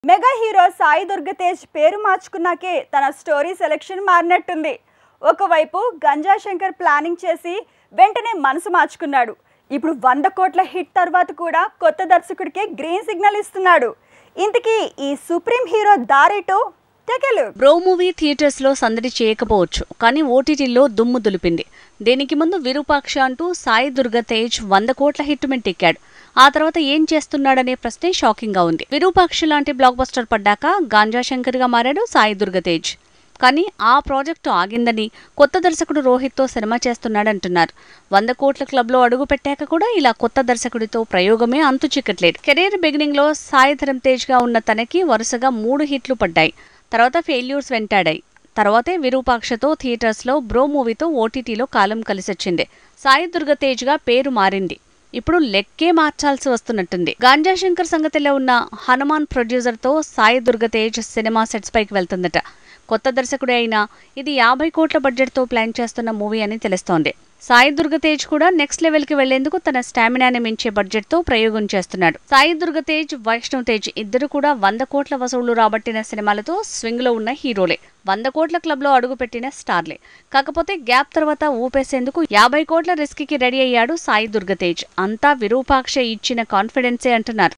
mega hero Sai దుర్గతేజ్ పేరు మార్చుకున్నాకే తన story selection మారినట్టుంది ఒకవైపు గంజా శంకర్ ప్లానింగ్ చేసి వెంటనే మనసు మార్చుకున్నాడు ఇప్పుడు వంద కోట్ల హిట్ తర్వాత కూడా కొత్త దర్శకుడికే గ్రీన్ సిగ్నల్ ఇస్తున్నాడు ఇంతకీ ఈ సుప్రీం హీరో దారేటో తెగలు బ్రో మూవీ థియేటర్స్ లో సందడి చేయకపోవచ్చు కానీ ఓటీటీలో దుమ్ము దులిపింది దీనికి ముందు విరూపాక్ష అంటూ సాయి దుర్గ తేజ్ వంద కోట్ల హిట్ ఎక్కాడు ఆ తర్వాత ఏం చేస్తున్నాడనే ప్రశ్నే షాకింగ్ గా ఉంది విరూపాక్ష లాంటి బ్లాక్ బస్టర్ పడ్డాక గాంజా శంకర్ గా మారాడు సాయి దుర్గ తేజ్ కానీ ఆ ప్రాజెక్టు ఆగిందని కొత్త దర్శకుడు రోహిత్తో సినిమా చేస్తున్నాడంటున్నారు వంద కోట్ల క్లబ్లో అడుగు పెట్టాక కూడా ఇలా కొత్త దర్శకుడితో ప్రయోగమే అంతు చిక్కట్లేదు కెరీర్ బిగినింగ్ లో సాయి ధరమ్ తేజ్ గా ఉన్న తనకి వరుసగా మూడు హిట్లు పడ్డాయి తర్వాత ఫెయిల్యూర్స్ వెంటాడాయి తర్వాతే విరూపాక్షతో థియేటర్స్లో బ్రో మూవీతో ఓటీటీలో కాలం కలిసొచ్చింది సాయి దుర్గ తేజ్గా పేరు మారింది ఇప్పుడు లెక్కే మార్చాల్సి వస్తున్నట్టుంది గాంజా శంకర్ సంగతిలో ఉన్న హనుమాన్ ప్రొడ్యూసర్తో సాయి దుర్గ తేజ్ సినిమా సెట్స్ పైకి వెళ్తుందట కొత్త దర్శకుడే అయినా ఇది యాభై కోట్ల బడ్జెట్తో ప్లాన్ చేస్తున్న మూవీ అని తెలుస్తోంది సాయి దుర్గ తేజ్ కూడా నెక్స్ట్ లెవెల్ కి వెళ్లేందుకు తన స్టామినాని మించే బడ్జెట్ తో ప్రయోగం చేస్తున్నాడు సాయి దుర్గ తేజ్ వైష్ణవ్ తేజ్ ఇద్దరు కూడా వంద కోట్ల వసూళ్లు రాబట్టిన సినిమాలతో స్వింగ్ లో ఉన్న హీరోలే వంద కోట్ల క్లబ్ లో అడుగుపెట్టిన స్టార్లే కాకపోతే గ్యాప్ తర్వాత ఊపేసేందుకు యాభై కోట్ల రిస్క్ కి రెడీ అయ్యాడు సాయి దుర్గ తేజ్ అంతా విరూపాక్ష ఇచ్చిన కాన్ఫిడెన్సే అంటున్నారు